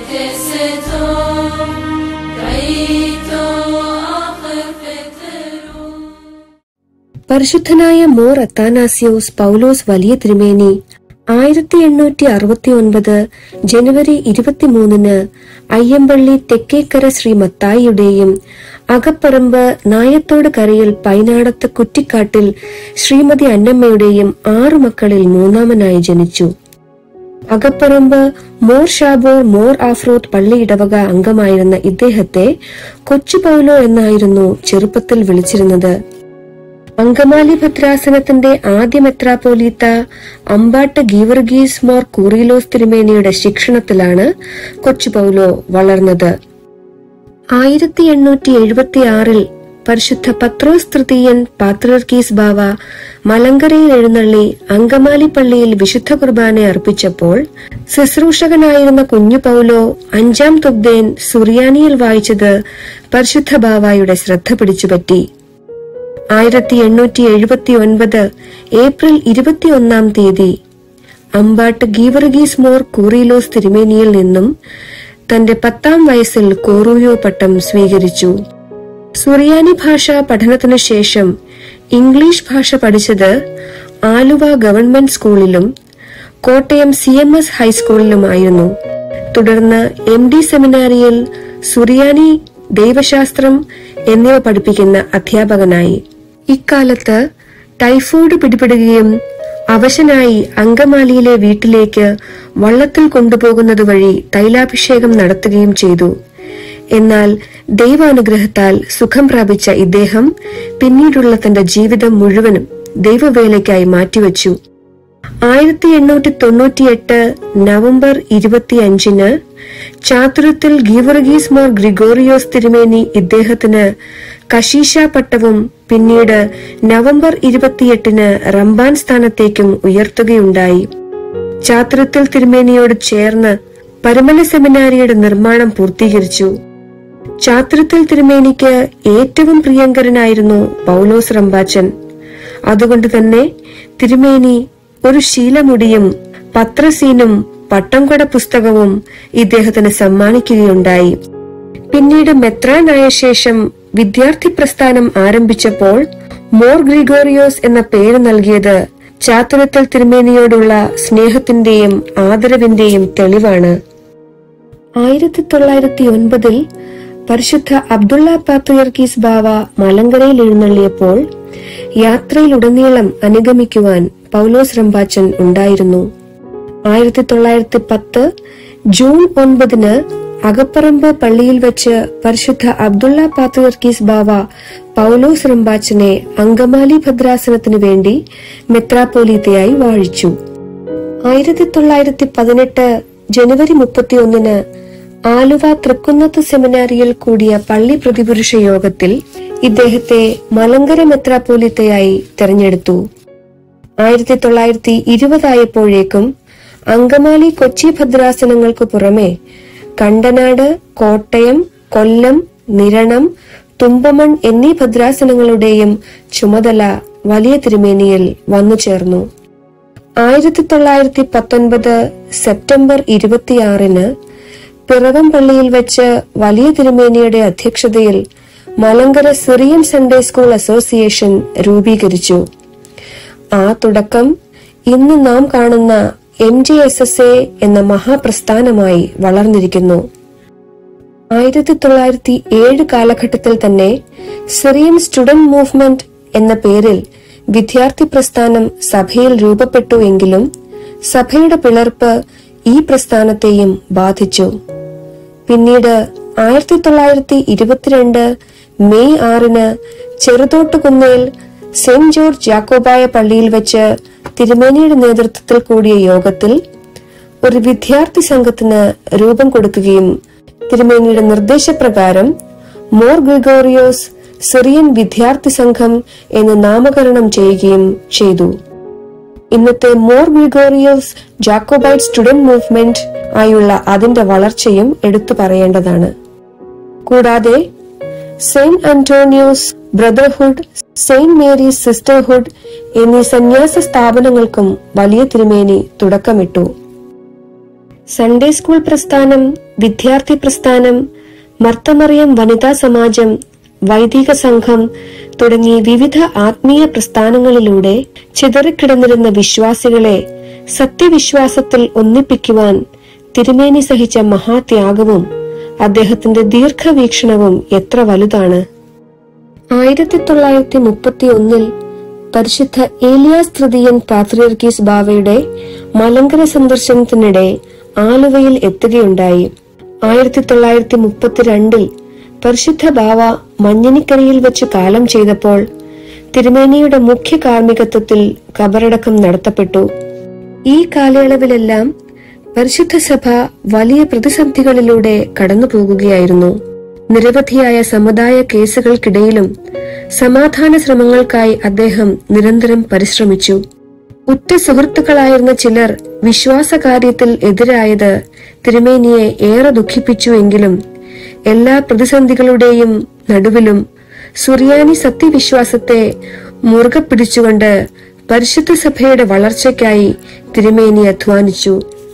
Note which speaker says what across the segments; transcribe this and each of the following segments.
Speaker 1: كستهم كيتو أخفترو
Speaker 2: പരിശുദ്ധനായ മോർ അത്താനാസിയോസ് പൗലോസ് വലിയ തിരുമേനി ആയിരത്തി എണ്ണൂറ്റി അറുപത്തി ഒൻപത് ജനുവരി ഇരുപത്തിമൂന്നിന് അയ്യമ്പള്ളി തെക്കേക്കര ശ്രീ മത്തായിയുടെയും അകപ്പറമ്പ് നായത്തോട് കരയിൽ പൈനാടത്ത് കുറ്റിക്കാട്ടിൽ ശ്രീമതി അന്നമ്മയുടെയും ആറു മക്കളിൽ മൂന്നാമനായി ജനിച്ചു അകപ്പറമ്പ് മോർ ഷാബോർ മോർ ആഫ്രോത്ത് പള്ളി ഇടവക അംഗമായിരുന്ന ഇദ്ദേഹത്തെ കൊച്ചു പൗലോ എന്നായിരുന്നു ചെറുപ്പത്തിൽ വിളിച്ചിരുന്നത് അങ്കമാലി ഭദ്രാസനത്തിന്റെ ആദ്യ മെത്രാപ്പോലീത്ത അമ്പാട്ട് ഗീവർഗീസ് മോർ കൂറിലോസ് തിരുമേനിയുടെ ശിക്ഷണത്തിലാണ് കൊച്ചു പൗലോ വളർന്നത് ആയിരത്തി എണ്ണൂറ്റി എഴുപത്തി ആറിൽ പരിശുദ്ധ പത്രോസ് തൃതീയൻ പാത്രീർക്കീസ് ബാവ മലങ്കരയിൽ എഴുന്നള്ളി അങ്കമാലി പള്ളിയിൽ വിശുദ്ധ കുർബാന അർപ്പിച്ചപ്പോൾ ശുശ്രൂഷകനായിരുന്ന കുഞ്ഞു പൗലോ അഞ്ചാം തുബ്ദേൻ സുറിയാനിയിൽ വായിച്ചത് പരിശുദ്ധ ബാവായുടെ ശ്രദ്ധ പിടിച്ചുപറ്റി ആയിരത്തി എണ്ണൂറ്റി എഴുപത്തി ഒൻപത് ഏപ്രിൽ ഇരുപത്തിയൊന്നാം തീയതി അമ്പാട്ട് ഗീവർഗീസ് മോർ കൂറിലോസ് തിരുമേനിയിൽ നിന്നും തന്റെ പത്താം വയസ്സിൽ കോറൂയോ പട്ടം സ്വീകരിച്ചു സുറിയാനി ഭാഷ പഠനത്തിനു ശേഷം ഇംഗ്ലീഷ് ഭാഷ പഠിച്ചത് ആലുവ ഗവൺമെന്റ് സ്കൂളിലും കോട്ടയം സി എം എസ് ഹൈസ്കൂളിലുമായിരുന്നു തുടർന്ന് എം ഡി സെമിനാരിയിൽ സുറിയാനി ദൈവശാസ്ത്രം എന്നിവ പഠിപ്പിക്കുന്ന അധ്യാപകനായി ഇക്കാലത്ത് ടൈഫോയിഡ് പിടിപെടുകയും അവശനായി അങ്കമാലിയിലെ വീട്ടിലേക്ക് വള്ളത്തിൽ കൊണ്ടുപോകുന്നത് വഴി തൈലാഭിഷേകം നടത്തുകയും ചെയ്തു എന്നാൽ ദൈവാനുഗ്രഹത്താൽ സുഖം പ്രാപിച്ച ഇദ്ദേഹം പിന്നീടുള്ള തന്റെ ജീവിതം മുഴുവനും ദൈവവേലയ്ക്കായി മാറ്റിവെച്ചു ആയിരത്തി എണ്ണൂറ്റി തൊണ്ണൂറ്റിയെട്ട് നവംബർ ഇരുപത്തിയഞ്ചിന് ചാതുരത്തിൽ ഗീവർഗീസ് മോർ ഗ്രിഗോറിയോസ് തിരുമേനി ഇദ്ദേഹത്തിന് കശീഷ പട്ടവും പിന്നീട് നവംബർ ഇരുപത്തിയെട്ടിന് റംബാൻ സ്ഥാനത്തേക്കും ഉയർത്തുകയുണ്ടായി ചാതുരത്തിൽ തിരുമേനിയോട് ചേർന്ന് പരമല സെമിനാരിയുടെ നിർമ്മാണം പൂർത്തീകരിച്ചു ചാതുരത്തിൽ തിരുമേനിക്ക് ഏറ്റവും പ്രിയങ്കരനായിരുന്നു പൗലോസ് റമ്പാച്ചൻ അതുകൊണ്ട് തന്നെ തിരുമേനി ഒരു ശീലമുടിയും പത്രസീനും പട്ടംകൊട പുസ്തകവും ഇദ്ദേഹത്തിന് സമ്മാനിക്കുകയുണ്ടായി പിന്നീട് മെത്രാനായ ശേഷം വിദ്യാർത്ഥി പ്രസ്ഥാനം ആരംഭിച്ചപ്പോൾ മോർ ഗ്രിഗോറിയോസ് എന്ന പേര് നൽകിയത് ചാത്തുരത്തൽ തിരുമേനിയോടുള്ള സ്നേഹത്തിന്റെയും ആദരവിന്റെയും തെളിവാണ് ആയിരത്തി തൊള്ളായിരത്തി ഒൻപതിൽ പരിശുദ്ധ അബ്ദുള്ള പാത്രിയർക്കീസ് ബാവ മലങ്കരയിൽ എഴുന്നള്ളിയപ്പോൾ യാത്രയിലുടനീളം അനുഗമിക്കുവാൻ പൗലോസ് റമ്പാച്ചൻ ഉണ്ടായിരുന്നു ആയിരത്തി തൊള്ളായിരത്തി പത്ത് ജൂൺ ഒൻപതിന് അകപ്പറമ്പ് പള്ളിയിൽ വെച്ച് പരിശുദ്ധ അബ്ദുള്ള പാത്രിയർക്കീസ് ബാവ പൗലോസ് റമ്പാച്ചനെ അങ്കമാലി ഭദ്രാസനത്തിനു വേണ്ടി മെത്രാപ്പോലീത്തയായി വാഴിച്ചു ആയിരത്തി തൊള്ളായിരത്തി പതിനെട്ട് ജനുവരി മുപ്പത്തിയൊന്നിന് ആലുവ തൃക്കുന്നത്ത് സെമിനാരിയിൽ കൂടിയ പള്ളി പ്രതിപുരുഷ യോഗത്തിൽ ഇദ്ദേഹത്തെ മലങ്കര മെത്രാപ്പോലിത്തയായി തെരഞ്ഞെടുത്തു ആയിരത്തി തൊള്ളായിരത്തി ഇരുപതായപ്പോഴേക്കും അങ്കമാലി കൊച്ചി ഭദ്രാസനങ്ങൾക്ക് പുറമെ കണ്ടനാട് കോട്ടയം കൊല്ലം നിരണം തുമ്പമൺ എന്നീ ഭദ്രാസനങ്ങളുടെയും ചുമതല വലിയ തിരുമേനിയിൽ വന്നു ചേർന്നു ആയിരത്തി തൊള്ളായിരത്തി പത്തൊൻപത് സെപ്റ്റംബർ ഇരുപത്തിയാറിന് പിറവം പള്ളിയിൽ വെച്ച് വലിയ തിരുമേനിയുടെ അധ്യക്ഷതയിൽ Malankara Syrian Sunday school association രൂപീകരിച്ചു ആ തുടക്കം ഇന്ന് നാം കാണുന്ന M G S S A എന്ന മഹാപ്രസ്ഥാനമായി വളർന്നിരിക്കുന്നു ആയിരത്തി തൊള്ളായിരത്തി ഏഴ് കാലഘട്ടത്തിൽ തന്നെ സിറിയൻ സ്റ്റുഡന്റ് മൂവ്മെന്റ് എന്ന പേരിൽ വിദ്യാർത്ഥി പ്രസ്ഥാനം സഭയിൽ രൂപപ്പെട്ടു എങ്കിലും സഭയുടെ പിളർപ്പ് ഈ പ്രസ്ഥാനത്തെയും ബാധിച്ചു പിന്നീട് ആയിരത്തി തൊള്ളായിരത്തി ഇരുപത്തിരണ്ട് മെയ് ആറിന് ചെറുതോട്ടുകുന്നേൽ സെന്റ് ജോർജ് ജാക്കോബായ പള്ളിയിൽ വെച്ച് തിരുമേനിയുടെ നേതൃത്വത്തിൽ കൂടിയ യോഗത്തിൽ ഒരു വിദ്യാർത്ഥി സംഘത്തിന് രൂപം കൊടുക്കുകയും തിരുമേനിയുടെ നിർദ്ദേശപ്രകാരം മോർ ഗ്രിഗോറിയോസ് സിറിയൻ വിദ്യാർത്ഥി സംഘം എന്ന് നാമകരണം ചെയ്യുകയും ചെയ്തു ഇന്നത്തെ Mor Gregorios Jacobite student movement ആയുള്ള അതിന്റെ വളർച്ചയും എടുത്തു പറയേണ്ടതാണ് കൂടാതെ saint Antonios brotherhood saint Mary's sisterhood എന്നീ സന്യാസ സ്ഥാപനങ്ങൾക്കും വലിയ തിരുമേനി തുടക്കമിട്ടു സൺഡേ സ്കൂൾ പ്രസ്ഥാനം വിദ്യാർത്ഥി പ്രസ്ഥാനം മർത്തമറിയം വനിതാ സമാജം വൈദിക സംഘം തുടങ്ങി വിവിധ ആത്മീയ പ്രസ്ഥാനങ്ങളിലൂടെ ചിതറിക്കിടന്നിരുന്ന വിശ്വാസികളെ സത്യവിശ്വാസത്തിൽ ഒന്നിപ്പിക്കുവാൻ തിരുമേനി സഹിച്ച മഹാത്യാഗവും അദ്ദേഹത്തിന്റെ ദീർഘവീക്ഷണവും എത്ര വലുതാണ് ആയിരത്തി തൊള്ളായിരത്തി മുപ്പത്തി ഒന്നിൽ പരിശുദ്ധ ഏലിയാസ് തൃതീയൻ പാത്രിയർക്കീസ് ബാവയുടെ മലങ്കര സന്ദർശനത്തിനിടെ ആലുവയിൽ എത്തുകയുണ്ടായി ആയിരത്തി തൊള്ളായിരത്തി മുപ്പത്തിരണ്ടിൽ പരിശുദ്ധ ബാവ മഞ്ഞനിക്കരയിൽ വെച്ച് കാലം ചെയ്തപ്പോൾ തിരുമേനിയുടെ മുഖ്യ കാർമ്മികത്വത്തിൽ കബറടക്കം നടത്തപ്പെട്ടു ഈ കാലയളവിലെല്ലാം പരിശുദ്ധ സഭ വലിയ പ്രതിസന്ധികളിലൂടെ കടന്നു പോകുകയായിരുന്നു നിരവധിയായ സമുദായ കേസുകൾക്കിടയിലും സമാധാന ശ്രമങ്ങൾക്കായി അദ്ദേഹം നിരന്തരം പരിശ്രമിച്ചു ഉറ്റ സുഹൃത്തുക്കളായിരുന്ന ചിലർ വിശ്വാസകാര്യത്തിൽ എതിരായത് തിരുമേനിയെ ഏറെ ദുഃഖിപ്പിച്ചു എങ്കിലും എല്ലാ പ്രതിസന്ധികളുടെയും നടുവിലും സുറിയാനി സത്യവിശ്വാസത്തെ മുറുകെ പിടിച്ചുകൊണ്ട് പരിശുദ്ധ സഭയുടെ വളർച്ചയ്ക്കായി തിരുമേനി അധ്വാനിച്ചു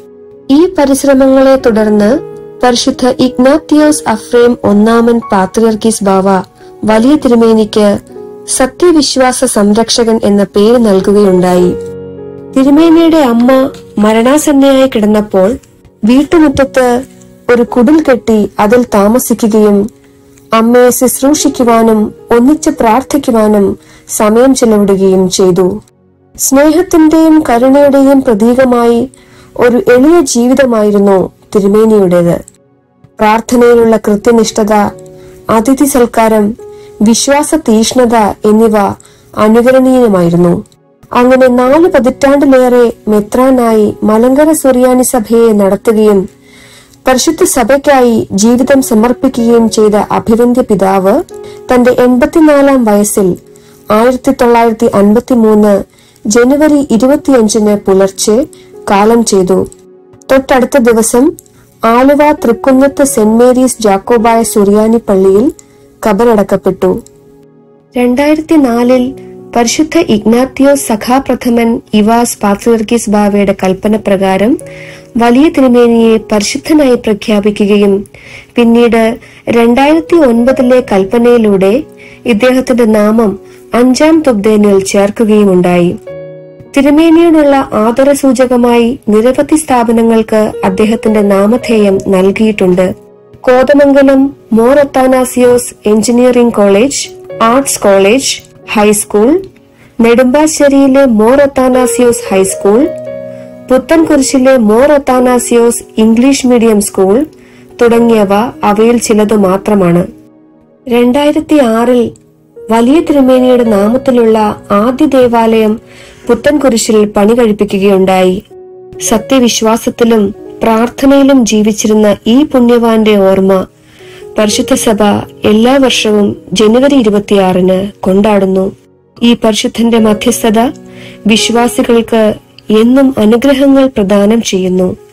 Speaker 2: ഈ പരിശ്രമങ്ങളെ തുടർന്ന് പരിശുദ്ധ ഇഗ്നാത്തിയോസ് അഫ്രേം ഒന്നാമൻ പാത്രിയർക്കീസ് ബാവ വലിയ തിരുമേനിക്ക് സത്യവിശ്വാസ സംരക്ഷകൻ എന്ന പേര് നൽകുകയുണ്ടായി തിരുമേനിയുടെ അമ്മ മരണാസന്നയായി കിടന്നപ്പോൾ വീട്ടുമുറ്റത്ത് ഒരു കുടിൽ കെട്ടി അതിൽ താമസിക്കുകയും അമ്മയെ ശുശ്രൂഷിക്കുവാനും ഒന്നിച്ച് പ്രാർത്ഥിക്കുവാനും സമയം ചെലവിടുകയും ചെയ്തു സ്നേഹത്തിന്റെയും കരുണയുടെയും പ്രതീകമായി ഒരു എളിയ ജീവിതമായിരുന്നു തിരുമേനിയുടേത് പ്രാർത്ഥനയിലുള്ള കൃത്യനിഷ്ഠത അതിഥി സൽക്കാരം വിശ്വാസ തീഷ്ണത എന്നിവ അനുകരണീയമായിരുന്നു അങ്ങനെ നാല് പതിറ്റാണ്ടിലേറെ മെത്രാനായി മലങ്കര സുറിയാനി സഭയെ നടത്തുകയും പരിശുദ്ധ സഭയ്ക്കായി ജീവിതം സമർപ്പിക്കുകയും ചെയ്ത അഭിവന്ദ്യ പിതാവ് തന്റെ എൺപത്തിനാലാം വയസ്സിൽ ആയിരത്തി തൊള്ളായിരത്തി അൻപത്തി മൂന്ന് ജനുവരി ഇരുപത്തിയഞ്ചിന് പുലർച്ചെ കാലം ചെയ്തു തൊട്ടടുത്ത ദിവസം ആലുവ തൃക്കുന്നത്ത് സെന്റ് മേരീസ് ജാക്കോബായ സുറിയാനി പള്ളിയിൽ കബറടക്കപ്പെട്ടു രണ്ടായിരത്തി നാലിൽ പരിശുദ്ധ ഇഗ്നാത്തിയോസ് സഖാപ്രഥമൻ ഇവാസ് പാത്രിയർക്കീസ് ബാവയുടെ കൽപ്പന പ്രകാരം വലിയ തിരുമേനിയെ പരിശുദ്ധനായി പ്രഖ്യാപിക്കുകയും പിന്നീട് രണ്ടായിരത്തി ഒൻപതിലെ കൽപ്പനയിലൂടെ ഇദ്ദേഹത്തിന്റെ നാമം അഞ്ചാം തുബ്ദേനിൽ ചേർക്കുകയുമുണ്ടായി തിരുമേനിയോടുള്ള ആദരസൂചകമായി നിരവധി സ്ഥാപനങ്ങൾക്ക് അദ്ദേഹത്തിന്റെ നാമധേയം നൽകിയിട്ടുണ്ട് Kothamangalam Mor Athanasios engineering college arts college high school നെടുമ്പാശ്ശേരിയിലെ മോർ ഒത്താനാസിയോസ് ഹൈസ്കൂൾ പുത്തൻകുരിശിലെ Mor Athanasios English medium school തുടങ്ങിയവ അവയിൽ ചിലത് മാത്രമാണ് രണ്ടായിരത്തി ആറിൽ വലിയ തിരുമേനിയുടെ നാമത്തിലുള്ള ആദ്യ ദേവാലയം പുത്തൻകുരിശിൽ പണി കഴിപ്പിക്കുകയുണ്ടായി സത്യവിശ്വാസത്തിലും പ്രാർത്ഥനയിലും ജീവിച്ചിരുന്ന ഈ പുണ്യവാന്റെ ഓർമ്മ പരിശുദ്ധ സഭ എല്ലാ വർഷവും ജനുവരി ഇരുപത്തിയാറിന് കൊണ്ടാടുന്നു ഈ പരിശുദ്ധന്റെ മധ്യസ്ഥത വിശ്വാസികൾക്ക് എന്നും അനുഗ്രഹങ്ങൾ പ്രദാനം ചെയ്യുന്നു